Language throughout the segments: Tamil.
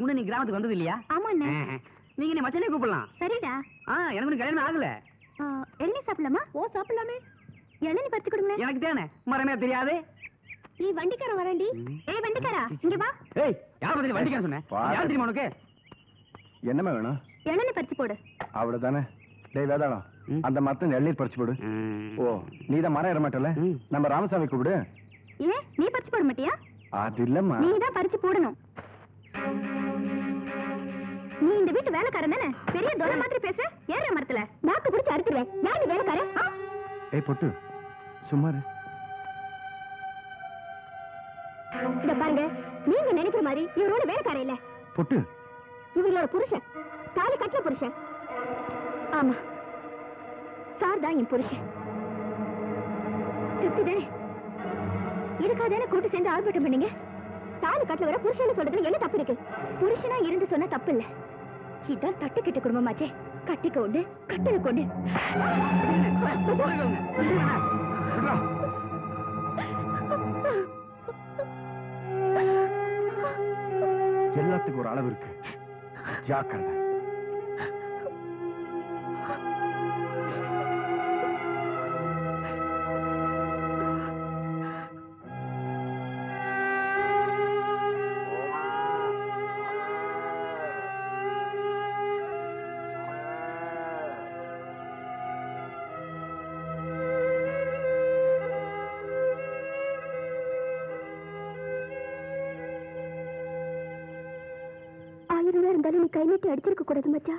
முன்ன நீ கிராமத்துக்கு வந்தது இல்லையா ஆமா அண்ணே ஆ, நீங்க நீ மச்சனே கூப்பிடலாம் சரிடா ஆ எனக்கு இன்னும் கல்யாணம் ஆகல இளநீ சாப்பிடலாமா ஓ சாப்பிடலாமே இளநீ பறிச்சு கொடுங்க எனக்கு தானே மரமே தெரியாது நீ வண்டிக்காரன் வரண்டி ஏய் வண்டிக்காரா இங்க வா ஏய் யார பத்தி வண்டிக்கார சொன்னேன் பாரு. யார் தெரியுமா உனக்கு என்னமே வேணும் இளநீ பறிச்சு போடு அவ்வளவுதானே டேய் வேதாளம் ம். அந்த மரத்தை எள்ளீர் பறிச்சு போடு ஓ நீ தான் மரம் ஏற மாட்டல ம். நம்ம ராமசாமி கூப்பிடு ஏன் நீ பறிச்சு போட மாட்டியா அது இல்லம்மா நீ தான் பறிச்சு போடணும் நீ இந்த வீட்டு வேலைக்காரன் தானே பெரிய தொலை மாதிரி பேச ஏற மரத்துல நாக்கு பிடிச்சு அறுத்துருவேன் யார் நீ வேலைக்காரன் ஆ? ஏய் பொட்டு சும்மா இரு. இத பாருங்க நீங்க நினைக்கிற மாதிரி இவரோட வேலைக்காரன் இல்ல பொட்டு இவங்களோட புருஷன் தாலி கட்டின புருஷன் ஆமா சார் தான் என் புருஷன் திருப்தி தானே இதுக்காக தானே கூட்டு சேர்ந்து ஆர்ப்பாட்டம் பண்ணீங்க தாலி கட்டல வர புருஷன் சொல்றதுல என்ன தப்பு இருக்கு புருஷனா இருந்து சொன்னா தப்பு இல்ல இதான் தட்டு கெட்ட குடும்பமாச்சே கட்டிக்க உண்டு கட்டல கொண்டு விட்றா. எல்லாத்துக்கும் ஒரு அளவு இருக்கு ஜாக்கிரதை ஆயிரம் ரூபாய் இருந்தாலும் நீ கை நீட்டி அடிச்சிருக்க கூடாது மச்சா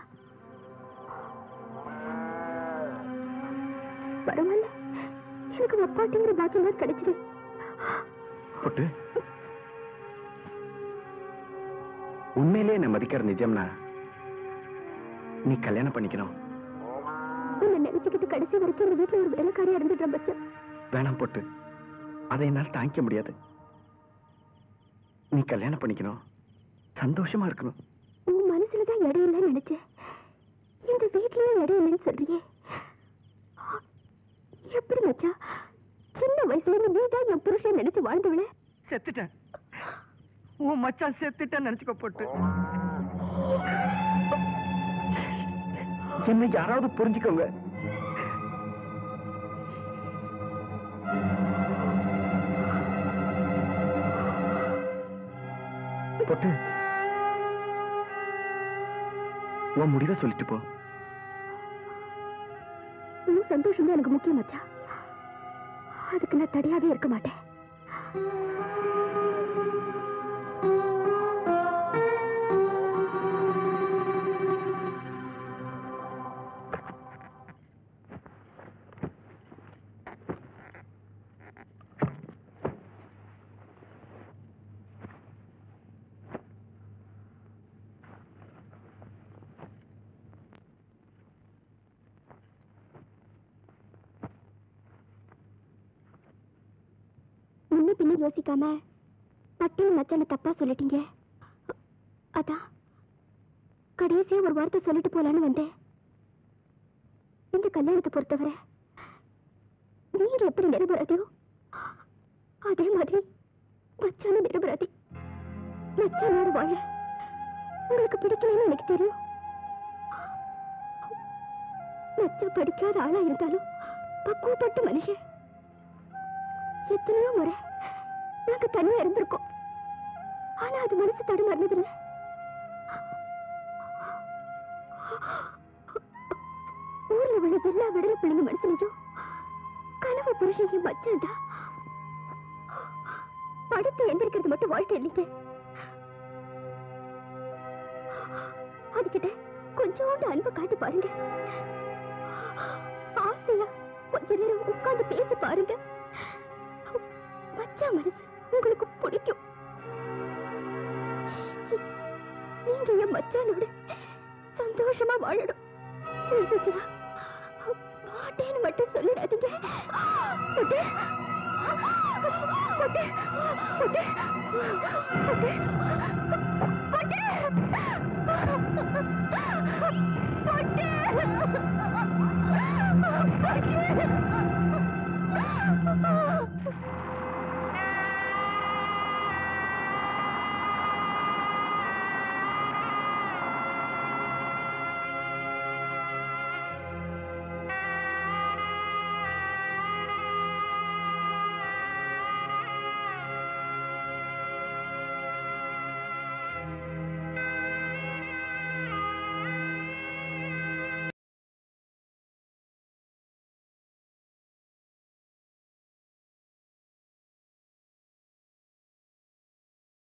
பரவாயில்ல எனக்கு அப்பாட்டிங்கிற பாக்கியம் தான் கிடைச்சது பொட்டு உண்மையிலேயே என்ன மதிக்கிற நிஜம்னா நீ கல்யாணம் பண்ணிக்கணும் உன்னை நினைச்சுக்கிட்டு கடைசி வரைக்கும் இந்த வீட்டுல ஒரு வேலைக்காரியா இருந்துட்டேன் மச்சா வேணாம் பொட்டு அதை என்னால் தாங்கிக்க முடியாது நீ கல்யாணம் பண்ணிக்கணும் சந்தோஷமா இருக்கணும் உன் மனசுலதான் இடம் இல்லைன்னு நினைச்சேன் இந்த வீட்லயும் இடம் இல்லைன்னு சொல்றியே எப்படி மச்சா சின்ன வயசுல இருந்து நீ தான் என் புருஷன் நினைச்சு வாழ்ந்தவளே செத்துட்டேன் உன் மச்சான் செத்துட்டேன்னு நினைச்சுக்க போட்டு என்ன யாராவது புரிஞ்சுக்கோங்க பொட்டு உன் முடிவை சொல்லிட்டு போ உன் சந்தோஷம் தான் எனக்கு முக்கியம் மச்சா அதுக்கு நான் தடையாவே இருக்க மாட்டேன் முன்ன பின்ன யோசிக்காம பட்டியல் மச்சான தப்பா சொல்லிட்டீங்க அதான் கடைசியா ஒரு வார்த்தை சொல்லிட்டு போலான்னு வந்தேன் இந்த கல்யாணத்தை பொறுத்தவரை நீர் எப்படி நிரபராதியோ அதே மாதிரி மச்சான நிரபராதி மச்சானோட வாழ உங்களுக்கு பிடிக்கலன்னு எனக்கு தெரியும் மச்சான் படிக்காத ஆளா இருந்தாலும் பக்குவப்பட்ட மனுஷன் எத்தனையோ முறை நாங்க தனியா இருந்திருக்கோம் ஆனா அது மனசு தடுமாறினதில்ல ஊர்ல உள்ள எல்லா விடல பிள்ளைங்க மனசுலயும் கனவு புருஷன் மச்சான் தான் படுத்து எந்திரிக்கிறது மட்டும் வாழ்க்கை இல்லைங்க அதுகிட்ட கொஞ்சோண்டு அன்பு காட்டி பாருங்க ஆசையா கொஞ்ச நேரம் உட்கார்ந்து பேசி பாருங்க மச்சா மனசு உங்களுக்கு பிடிக்கும் நீங்க என் மச்சானோட சந்தோஷமா வாழணும் இதுதான். மாட்டேன்னு மட்டும் சொல்லிடாதீங்க பொட்டு. பொட்டு. பொட்டு. பொட்டு. பொட்டு. பொட்டு.